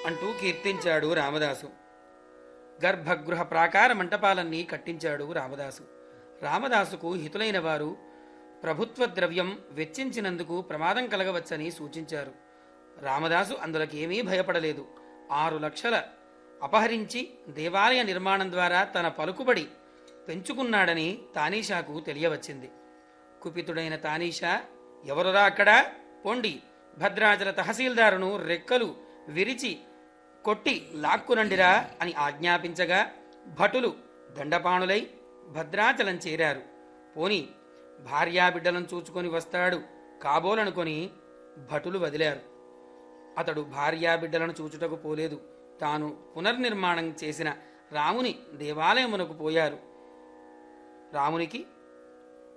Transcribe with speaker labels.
Speaker 1: అంటూ కీర్తించాడు రామదాసు గర్భగృహ ప్రాకార మంటపాలన్నీ కట్టించాడు రామదాసు రామదాసుకు హితులైన వారు ప్రభుత్వ ద్రవ్యం వెచ్చించినందుకు ప్రమాదం కలగవచ్చని సూచించారు రామదాసు అందులోకి ఏమీ భయపడలేదు ఆరు లక్షల అపహరించి దేవాలయ నిర్మాణం ద్వారా తన పలుకుబడి పెంచుకున్నాడని తానీషాకు తెలియవచ్చింది కుపితుడైన తానీషా ఎవరురా అక్కడ పోండి భద్రాచల తహసీల్దారును రెక్కలు విరిచి కొట్టి లాక్కునండిరా అని ఆజ్ఞాపించగా భటులు దండపాణులై భద్రాచలం చేరారు పోని భార్యాబిడ్డలను చూచుకొని వస్తాడు కాబోలనుకొని భటులు వదిలారు అతడు భార్యాబిడ్డలను చూచుటకు పోలేదు తాను పునర్నిర్మాణం చేసిన రాముని దేవాలయమునకు పోయారు రామునికి